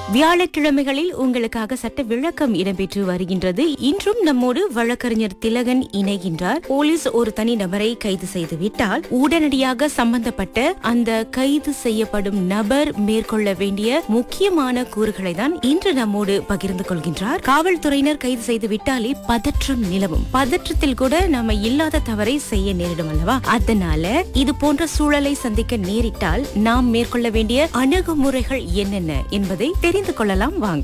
வியாழக்கிழமைகளில் உங்களுக்காக சட்ட விளக்கம் இடம்பெற்று வருகின்றது இன்றும் நம்மோடு வழக்கறிஞர் திலகன் இணைகின்றார் போலீஸ் ஒரு தனி நபரை கைது செய்து விட்டால் உடனடியாக சம்பந்தப்பட்ட அந்த கைது செய்யப்படும் நபர் மேற்கொள்ள வேண்டிய முக்கியமான கூறுகளை தான் இன்று நம்மோடு பகிர்ந்து கொள்கின்றார் காவல்துறையினர் கைது செய்து விட்டாலே பதற்றம் நிலவும் பதற்றத்தில் கூட நம்ம இல்லாத தவறை செய்ய நேரிடும் அல்லவா அதனால இது போன்ற சூழலை சந்திக்க நேரிட்டால் நாம் மேற்கொள்ள வேண்டிய அணுகுமுறைகள் என்னென்ன என்பதை தெரிந்து கொள்ளலாம் வாங்க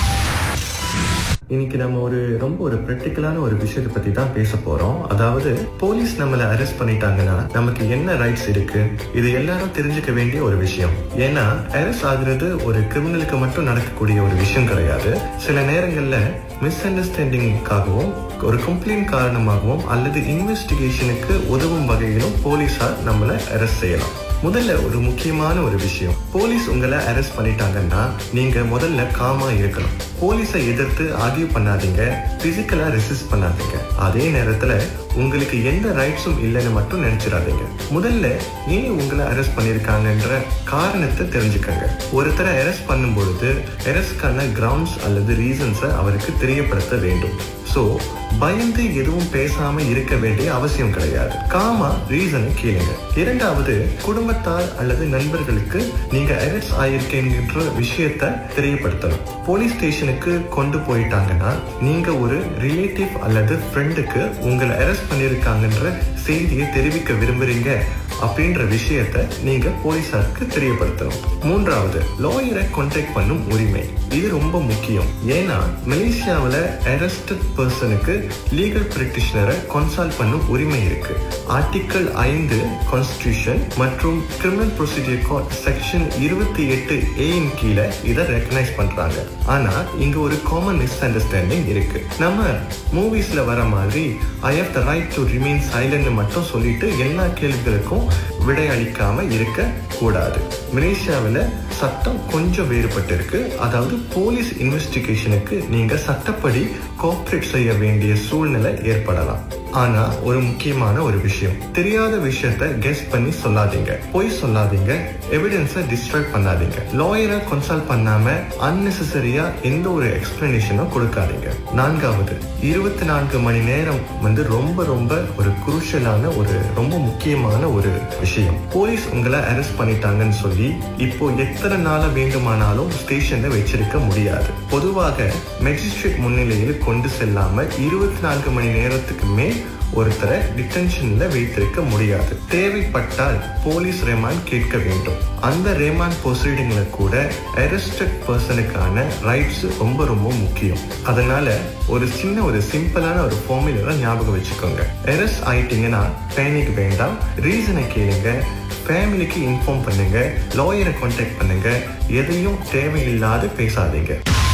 இன்னைக்கு நம்ம ஒரு ரொம்ப ஒரு ப்ராக்டிக்கலான ஒரு விஷயத்தை பத்தி தான் பேச போறோம் அதாவது போலீஸ் நம்மளை அரெஸ்ட் பண்ணிட்டாங்கன்னா நமக்கு என்ன ரைட்ஸ் இருக்கு இது எல்லாரும் தெரிஞ்சுக்க வேண்டிய ஒரு விஷயம் ஏன்னா அரெஸ்ட் ஆகுறது ஒரு கிரிமினலுக்கு மட்டும் நடக்கக்கூடிய ஒரு விஷயம் கிடையாது சில நேரங்கள்ல மிஸ் அண்டர்ஸ்டாண்டிங்காகவும் ஒரு கம்ப்ளைண்ட் காரணமாகவும் அல்லது இன்வெஸ்டிகேஷனுக்கு உதவும் வகையிலும் போலீஸார் நம்மளை அரெஸ்ட் செய்யலாம் முதல்ல ஒரு முக்கியமான ஒரு விஷயம் போலீஸ் உங்களை அரெஸ்ட் பண்ணிட்டாங்கன்னா நீங்க முதல்ல காமா இருக்கணும் போலீஸை எதிர்த்து ஆர்கியூ பண்ணாதீங்க பிசிக்கலா ரெசிஸ்ட் பண்ணாதீங்க அதே நேரத்துல உங்களுக்கு எந்த ரைட்ஸும் இல்லைன்னு மட்டும் நினைச்சிடாதீங்க முதல்ல ஏன் உங்களை அரெஸ்ட் பண்ணிருக்காங்கன்ற காரணத்தை தெரிஞ்சுக்கங்க ஒருத்தரை அரெஸ்ட் பண்ணும் பொழுது அரெஸ்ட்கான கிரவுண்ட்ஸ் அல்லது ரீசன்ஸை அவருக்கு தெரியப்படுத்த வேண்டும் ஸோ பயந்து எதுவும் பேசாம இருக்க வேண்டிய அவசியம் கிடையாது காமா ரீசனை கேளுங்க இரண்டாவது குடும்பத்தார் அல்லது நண்பர்களுக்கு நீங்க அரெஸ்ட் ஆயிருக்கீங்கன்ற விஷயத்த தெரியப்படுத்தணும் போலீஸ் ஸ்டேஷனுக்கு கொண்டு போயிட்டாங்கன்னா நீங்க ஒரு ரிலேட்டிவ் அல்லது ஃப்ரெண்டுக்கு உங்களை அரெஸ்ட் பண்ணிருக்காங்கன்ற செய்தியை தெரிவிக்க விரும்புறீங்க அப்படின்ற விஷயத்த நீங்க போலீசாருக்கு தெரியப்படுத்தணும் மூன்றாவது லாயரை கான்டாக்ட் பண்ணும் உரிமை இது ரொம்ப முக்கியம் ஏன்னா மலேசியாவில் அரெஸ்டட் பர்சனுக்கு லீகல் பிராக்டிஷனரை கன்சல்ட் பண்ணும் உரிமை இருக்கு ஆர்டிக்கல் ஐந்து கான்ஸ்டியூஷன் மற்றும் கிரிமினல் ப்ரொசீஜர் கோட் செக்ஷன் இருபத்தி எட்டு ஏயின் கீழே இதை ரெக்கனைஸ் பண்றாங்க ஆனா இங்க ஒரு காமன் மிஸ் அண்டர்ஸ்டாண்டிங் இருக்கு நம்ம மூவிஸ்ல வர மாதிரி I have the right to remain silent மட்டும் சொல்லிட்டு எல்லா கேள்விகளுக்கும் விடையளிக்காம இருக்க கூடாது மலேசியாவில் சட்டம் கொஞ்சம் வேறுபட்டு இருக்கு அதாவது போலீஸ் இன்வெஸ்டிகேஷனுக்கு நீங்க சட்டப்படி கோஆப்ரேட் செய்ய வேண்டிய சூழ்நிலை ஏற்படலாம் ஆனா ஒரு முக்கியமான ஒரு விஷயம் தெரியாத விஷயத்த கெஸ் பண்ணி சொல்லாதீங்க பொய் சொல்லாதீங்க எவிடன்ஸை டிஸ்ட்ராக்ட் பண்ணாதீங்க லாயரை கன்சல்ட் பண்ணாம அன்னெசரியா எந்த ஒரு எக்ஸ்பிளனேஷனும் கொடுக்காதீங்க நான்காவது இருபத்தி நான்கு மணி நேரம் வந்து ரொம்ப ரொம்ப ஒரு குருஷலான ஒரு ரொம்ப முக்கியமான ஒரு விஷயம் போலீஸ் உங்களை அரெஸ்ட் பண்ணிட்டாங்கன்னு சொல்லி இப்போ எத்தனை நாள வேண்டுமானாலும் ஸ்டேஷன்ல வச்சிருக்க முடியாது பொதுவாக மெஜிஸ்ட்ரேட் முன்னிலையில் கொண்டு செல்லாம இருபத்தி நான்கு மணி நேரத்துக்கு மேல் ஒருத்தரை டிடென்ஷன்ல வைத்திருக்க முடியாது தேவைப்பட்டால் போலீஸ் ரெமாண்ட் கேட்க வேண்டும் அந்த ரெமாண்ட் ப்ரொசீடிங்ல கூட அரெஸ்டட் பர்சனுக்கான ரைட்ஸ் ரொம்ப ரொம்ப முக்கியம் அதனால ஒரு சின்ன ஒரு சிம்பிளான ஒரு ஃபார்முலா ஞாபகம் வச்சுக்கோங்க அரெஸ்ட் ஆயிட்டீங்கன்னா பேனிக் வேண்டாம் ரீசனை கேளுங்க ஃபேமிலிக்கு இன்ஃபார்ம் பண்ணுங்க லாயரை கான்டாக்ட் பண்ணுங்க எதையும் தேவையில்லாத பேசாதீங்க